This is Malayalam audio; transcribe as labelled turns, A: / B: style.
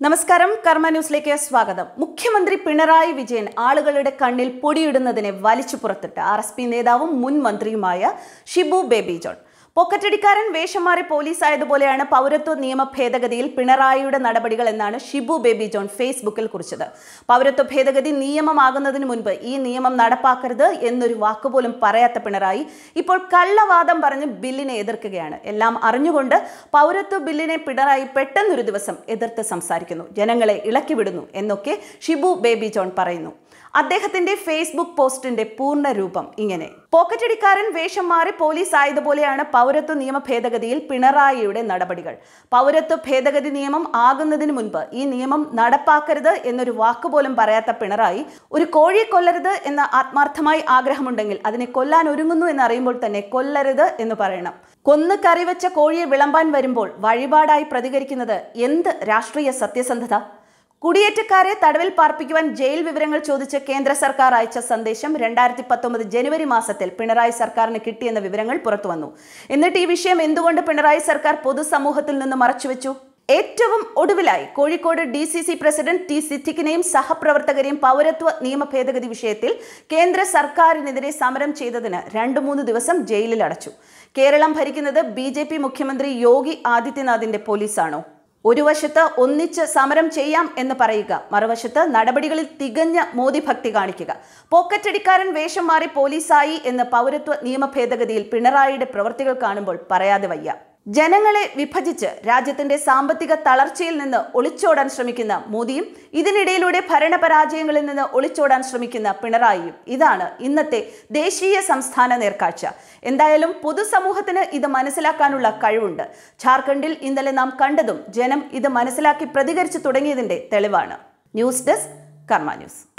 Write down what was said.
A: നമസ്കാരം കർമ്മ ന്യൂസിലേക്ക് സ്വാഗതം മുഖ്യമന്ത്രി പിണറായി വിജയൻ ആളുകളുടെ കണ്ണിൽ പൊടിയിടുന്നതിനെ വലിച്ചു പുറത്തിട്ട് ആർ എസ് പി നേതാവും മുൻ മന്ത്രിയുമായ ഷിബു ബേബി ജോൺ പോക്കറ്റടിക്കാരൻ വേഷം മാറി പോലീസായതുപോലെയാണ് പൗരത്വ നിയമ ഭേദഗതിയിൽ പിണറായിയുടെ നടപടികൾ എന്നാണ് ഷിബു ബേബി ജോൺ ഫേസ്ബുക്കിൽ കുറിച്ചത് പൗരത്വ ഭേദഗതി നിയമമാകുന്നതിന് മുൻപ് ഈ നിയമം നടപ്പാക്കരുത് എന്നൊരു വാക്കുപോലും പറയാത്ത പിണറായി ഇപ്പോൾ കള്ളവാദം പറഞ്ഞ് ബില്ലിനെ എതിർക്കുകയാണ് എല്ലാം അറിഞ്ഞുകൊണ്ട് പൗരത്വ ബില്ലിനെ പിണറായി പെട്ടെന്നൊരു ദിവസം എതിർത്ത് സംസാരിക്കുന്നു ജനങ്ങളെ ഇളക്കിവിടുന്നു എന്നൊക്കെ ഷിബു ബേബി ജോൺ പറയുന്നു അദ്ദേഹത്തിന്റെ ഫേസ്ബുക്ക് പോസ്റ്റിന്റെ പൂർണ്ണ രൂപം ഇങ്ങനെ പോക്കറ്റടിക്കാരൻ വേഷം മാറി പോലീസ് ആയതുപോലെയാണ് പൗരത്വ നിയമ ഭേദഗതിയിൽ പിണറായിയുടെ നടപടികൾ പൗരത്വ ഭേദഗതി നിയമം ആകുന്നതിന് മുൻപ് ഈ നിയമം നടപ്പാക്കരുത് എന്നൊരു വാക്കുപോലും പറയാത്ത പിണറായി ഒരു കോഴിയെ കൊല്ലരുത് എന്ന ആത്മാർത്ഥമായി ആഗ്രഹമുണ്ടെങ്കിൽ അതിനെ കൊല്ലാൻ ഒരുങ്ങുന്നു എന്നറിയുമ്പോൾ തന്നെ കൊല്ലരുത് എന്ന് പറയണം കൊന്ന് കറിവെച്ച കോഴിയെ വിളമ്പാൻ വരുമ്പോൾ വഴിപാടായി പ്രതികരിക്കുന്നത് എന്ത് രാഷ്ട്രീയ സത്യസന്ധത കുടിയേറ്റക്കാരെ തടവിൽ പാർപ്പിക്കുവാൻ ജയിൽ വിവരങ്ങൾ ചോദിച്ച് കേന്ദ്ര സർക്കാർ അയച്ച സന്ദേശം രണ്ടായിരത്തി പത്തൊമ്പത് ജനുവരി മാസത്തിൽ പിണറായി സർക്കാരിന് കിട്ടിയെന്ന വിവരങ്ങൾ പുറത്തുവന്നു എന്നിട്ട് ഈ വിഷയം എന്തുകൊണ്ട് പിണറായി സർക്കാർ പൊതുസമൂഹത്തിൽ നിന്ന് മറച്ചുവെച്ചു ഏറ്റവും ഒടുവിലായി Kozhikode D C C president T സിദ്ദിഖിനെയും സഹപ്രവർത്തകരെയും പൗരത്വ നിയമ ഭേദഗതി വിഷയത്തിൽ കേന്ദ്ര സർക്കാരിനെതിരെ സമരം ചെയ്തതിന് രണ്ടു മൂന്ന് ദിവസം ജയിലിൽ അടച്ചു കേരളം ഭരിക്കുന്നത് ബി മുഖ്യമന്ത്രി യോഗി ആദിത്യനാഥിന്റെ പോലീസാണോ ഒരു വശത്ത് ഒന്നിച്ച് സമരം ചെയ്യാം എന്ന് പറയുക മറുവശത്ത് നടപടികളിൽ തികഞ്ഞ മോദി ഭക്തി കാണിക്കുക പോക്കറ്റടിക്കാരൻ വേഷം മാറി പോലീസായി എന്ന് പൗരത്വ നിയമ ഭേദഗതിയിൽ പിണറായിയുടെ പ്രവൃത്തികൾ കാണുമ്പോൾ പറയാതെ വയ്യ ജനങ്ങളെ വിഭജിച്ച് രാജ്യത്തിന്റെ സാമ്പത്തിക തളർച്ചയിൽ നിന്ന് ഒളിച്ചോടാൻ ശ്രമിക്കുന്ന മോദിയും ഇതിനിടയിലൂടെ ഭരണപരാജയങ്ങളിൽ നിന്ന് ഒളിച്ചോടാൻ ശ്രമിക്കുന്ന പിണറായിയും ഇതാണ് ഇന്നത്തെ ദേശീയ സംസ്ഥാന നേർക്കാഴ്ച എന്തായാലും പൊതുസമൂഹത്തിന് ഇത് മനസ്സിലാക്കാനുള്ള കഴിവുണ്ട് ഝാർഖണ്ഡിൽ ഇന്നലെ നാം കണ്ടതും ജനം ഇത് മനസ്സിലാക്കി പ്രതികരിച്ചു തുടങ്ങിയതിന്റെ തെളിവാണ് ന്യൂസ് ഡെസ്ക് കർമ്മ ന്യൂസ്